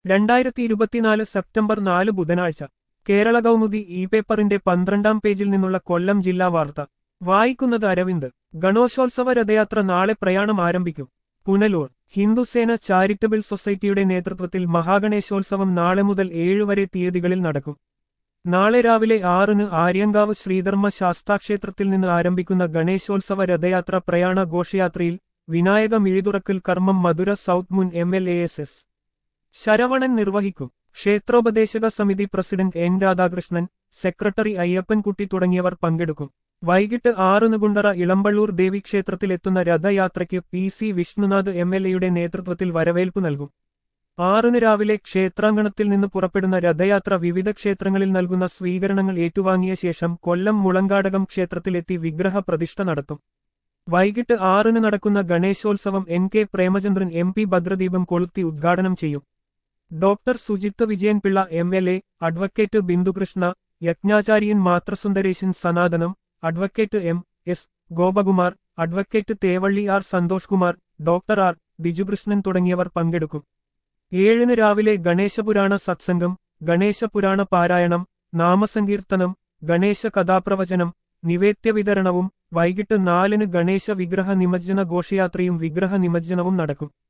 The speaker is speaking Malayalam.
രണ്ടായിരത്തി ഇരുപത്തിനാല് സെപ്റ്റംബർ നാല് ബുധനാഴ്ച കേരള കൗമുദി ഇ പേപ്പറിന്റെ പന്ത്രണ്ടാം പേജിൽ നിന്നുള്ള കൊല്ലം ജില്ലാ വാർത്ത വായിക്കുന്നത് അരവിന്ദ് ഗണോശോത്സവ രഥയാത്ര നാളെ പ്രയാണം ആരംഭിക്കും പുനലൂർ ഹിന്ദുസേന ചാരിറ്റബിൾ സൊസൈറ്റിയുടെ നേതൃത്വത്തിൽ മഹാഗണേശോത്സവം നാളെ മുതൽ ഏഴ് വരെ തീയതികളിൽ നടക്കും നാളെ രാവിലെ ആറിന് ആര്യങ്കാവ് ശ്രീധർമ്മ ശാസ്താക്ഷേത്രത്തിൽ നിന്ന് ആരംഭിക്കുന്ന ഗണേശോത്സവ രഥയാത്ര പ്രയാണ ഘോഷയാത്രയിൽ വിനായക മിഴിതുറക്കൽ കർമ്മം മധുര സൗത്ത് മുൻ M L A S S Saravanan നിർവഹിക്കും ക്ഷേത്രോപദേശക സമിതി president N Radhakrishnan secretary Ayyappankutty തുടങ്ങിയവർ പങ്കെടുക്കും വൈകിട്ട് ആറിന് കുണ്ടറ ഇളമ്പള്ളൂർ ദേവീക്ഷേത്രത്തിലെത്തുന്ന രഥയാത്രയ്ക്ക് P C Vishnunath M L എയുടെ നേതൃത്വത്തിൽ വരവേൽപ്പ് നൽകും ആറിന് രാവിലെ ക്ഷേത്രാങ്കണത്തിൽ നിന്ന് പുറപ്പെടുന്ന രഥയാത്ര വിവിധ ക്ഷേത്രങ്ങളിൽ നൽകുന്ന സ്വീകരണങ്ങൾ ഏറ്റുവാങ്ങിയ ശേഷം കൊല്ലം മുളങ്കാടകം ക്ഷേത്രത്തിലെത്തി വിഗ്രഹ പ്രതിഷ്ഠ നടത്തും വൈകിട്ട് ആറിന് നടക്കുന്ന ഗണേശോത്സവം N K Premachandran M P ഭദ്രദീപം കൊളുത്തി ഉദ്ഘാടനം ചെയ്യും doctor Sujith Vijayanpillai M L A advocate Bindhukrishna യജ്ഞാചാര്യൻ മാത്രസുന്ദരേശൻ സനാതനം advocate M S Gopakumar advocate Thevally R Santhosh Kumar doctor R Bijukrishnan തുടങ്ങിയവർ പങ്കെടുക്കും ഏഴിന് രാവിലെ ഗണേശപുരാണ സത്സംഗം ഗണേശപുരാണ പാരായണം നാമസങ്കീർത്തനം ഗണേശ കഥാപ്രവചനം നിവേദ്യ വിതരണവും വൈകിട്ട് നാലിന് ഗണേശ വിഗ്രഹ നിമജ്ജന ഘോഷയാത്രയും വിഗ്രഹ നിമജ്ജനവും നടക്കും